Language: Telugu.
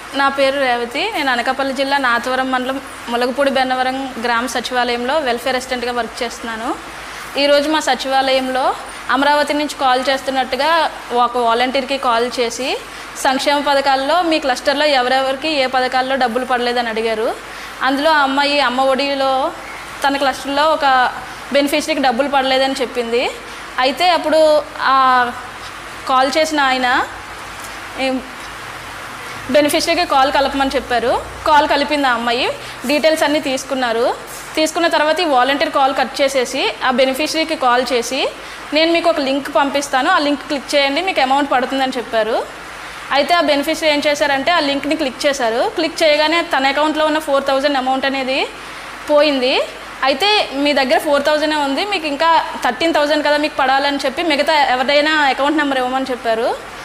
నా పేరు రేవతి నేను అనకాపల్లి జిల్లా నాతవరం మండలం ములగపూడి బెన్నవరం గ్రామ సచివాలయంలో వెల్ఫేర్ అసిస్టెంట్గా వర్క్ చేస్తున్నాను ఈరోజు మా సచివాలయంలో అమరావతి నుంచి కాల్ చేస్తున్నట్టుగా ఒక వాలంటీర్కి కాల్ చేసి సంక్షేమ పథకాల్లో మీ క్లస్టర్లో ఎవరెవరికి ఏ పథకాల్లో డబ్బులు పడలేదని అడిగారు అందులో ఆ అమ్మాయి అమ్మ ఒడిలో తన క్లస్టర్లో ఒక బెనిఫిషరీకి డబ్బులు పడలేదని చెప్పింది అయితే అప్పుడు ఆ కాల్ చేసిన ఆయన ఏం- బెనిఫిషరీకి కాల్ కలపమని చెప్పారు కాల్ కలిపింది ఆ అమ్మాయి డీటెయిల్స్ అన్నీ తీసుకున్నారు తీసుకున్న తర్వాత ఈ వాలంటీర్ కాల్ కట్ చేసేసి ఆ బెనిఫిషరీకి కాల్ చేసి నేను మీకు ఒక లింక్ పంపిస్తాను ఆ లింక్ క్లిక్ చేయండి మీకు అమౌంట్ పడుతుందని చెప్పారు అయితే ఆ బెనిఫిషరీ ఏం చేశారంటే ఆ లింక్ని క్లిక్ చేశారు క్లిక్ చేయగానే తన అకౌంట్లో ఉన్న ఫోర్ థౌజండ్ అమౌంట్ అనేది పోయింది అయితే మీ దగ్గర ఫోర్ థౌజండ్ ఉంది మీకు ఇంకా థర్టీన్ థౌజండ్ కదా మీకు పడాలని చెప్పి మిగతా ఎవరిదైనా అకౌంట్ నెంబర్ ఇవ్వమని చెప్పారు